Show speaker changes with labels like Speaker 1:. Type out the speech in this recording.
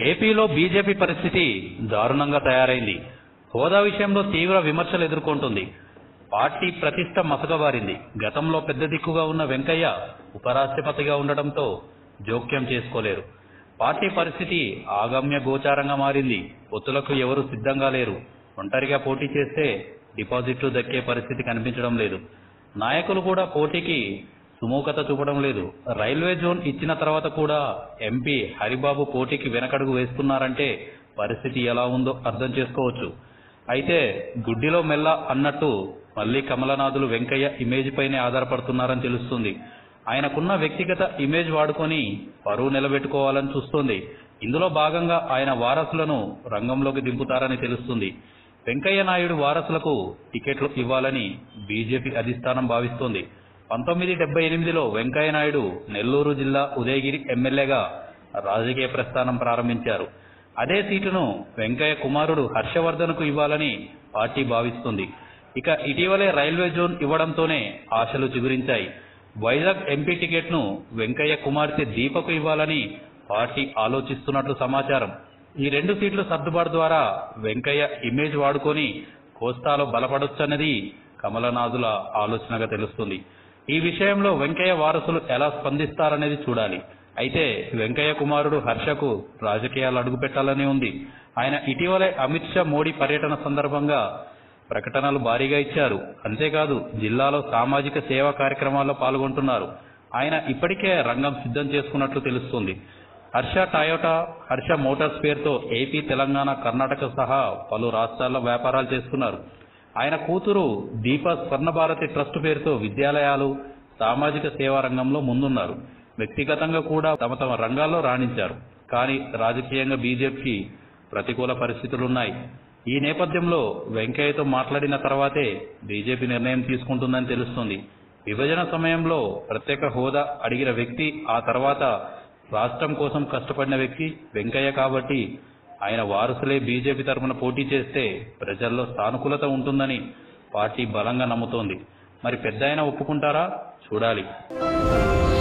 Speaker 1: ఏపీలో బీజేపీ పరిస్థితి దారుణంగా తయారైంది హోదా విషయంలో తీవ్ర విమర్శలు ఎదుర్కొంటుంది పార్టీ ప్రతిష్ట మసకబారింది గతంలో పెద్ద దిక్కుగా ఉన్న వెంకయ్య ఉపరాష్ట్రపతిగా ఉండటంతో జోక్యం చేసుకోలేరు పార్టీ పరిస్థితి ఆగమ్య గోచారంగా మారింది పొత్తులకు ఎవరు సిద్ధంగా లేరు ఒంటరిగా పోటీ చేస్తే డిపాజిట్లు దక్కే పరిస్థితి కనిపించడం లేదు నాయకులు కూడా పోటీకి సుమూఖత చూపడం లేదు రైల్వే జోన్ ఇచ్చిన తర్వాత కూడా ఎంపీ హరిబాబు పోటీకి వెనకడుగు వేస్తున్నారంటే పరిస్థితి ఎలా ఉందో అర్థం చేసుకోవచ్చు అయితే గుడ్డిలో మెల్ల అన్నట్టు మళ్లీ కమలనాథులు వెంకయ్య ఇమేజ్ పైనే ఆధారపడుతున్నారని తెలుస్తుంది ఆయనకున్న వ్యక్తిగత ఇమేజ్ వాడుకొని పరువు నిలబెట్టుకోవాలని చూస్తోంది ఇందులో భాగంగా ఆయన వారసులను రంగంలోకి దింపుతారని తెలుస్తుంది వెంకయ్య నాయుడు వారసులకు టికెట్లు ఇవ్వాలని బీజేపీ అధిష్టానం భావిస్తోంది పంతొమ్మిది డెబ్బై ఎనిమిదిలో వెంకయ్య నాయుడు నెల్లూరు జిల్లా ఉదయగిరి ఎమ్మెల్యేగా రాజకీయ ప్రస్థానం ప్రారంభించారు అదే సీటును వెంకయ్య కుమారుడు హర్షవర్ధన్కు ఇవ్వాలని పార్టీ భావిస్తుంది ఇక ఇటీవలే రైల్వే జోన్ ఇవ్వడంతోనే ఆశలు చిగురించాయి వైజాగ్ ఎంపీ టికెట్ను వెంకయ్య కుమార్తె దీపకు ఇవ్వాలని పార్టీ ఆలోచిస్తున్నట్లు సమాచారం ఈ రెండు సీట్ల సర్దుబాటు ద్వారా వెంకయ్య ఇమేజ్ వాడుకొని కోస్తాలో బలపడొచ్చన్నది కమలనాథుల ఆలోచనగా తెలుస్తుంది ఈ విషయంలో వెంకయ్య వారసులు ఎలా స్పందిస్తారనేది చూడాలి అయితే వెంకయ్య కుమారుడు హర్షకు రాజకీయాలు అడుగుపెట్టాలని ఉంది ఆయన ఇటీవలే అమిత్ షా మోడీ పర్యటన సందర్భంగా ప్రకటనలు భారీగా ఇచ్చారు అంతేకాదు జిల్లాలో సామాజిక సేవా కార్యక్రమాల్లో పాల్గొంటున్నారు ఆయన ఇప్పటికే రంగం సిద్ధం చేసుకున్నట్లు తెలుస్తుంది హర్ష టయోటా హర్ష మోటార్స్ పేరుతో ఏపీ తెలంగాణ కర్ణాటక సహా పలు రాష్ట్రాల్లో వ్యాపారాలు చేస్తున్నారు ఆయన కూతురు దీప స్వర్ణభారతి ట్రస్ట్ పేరుతో విద్యాలయాలు సామాజిక సేవా రంగంలో ముందున్నారు వ్యక్తిగతంగా కూడా తమ తమ రంగాల్లో రాణించారు కానీ రాజకీయంగా బీజేపీ ప్రతికూల పరిస్థితులున్నాయి ఈ నేపథ్యంలో వెంకయ్యతో మాట్లాడిన తర్వాతే బీజేపీ నిర్ణయం తీసుకుంటుందని తెలుస్తుంది విభజన సమయంలో ప్రత్యేక హోదా అడిగిన వ్యక్తి ఆ తర్వాత రాష్ట్రం కోసం కష్టపడిన వ్యక్తి వెంకయ్య కాబట్టి ఆయన వారసులే బీజేపీ తరఫున పోటీ చేస్తే ప్రజల్లో సానుకూలత ఉంటుందని పార్టీ బలంగా నమ్ముతోంది మరి పెద్ద ఒప్పుకుంటారా చూడాలి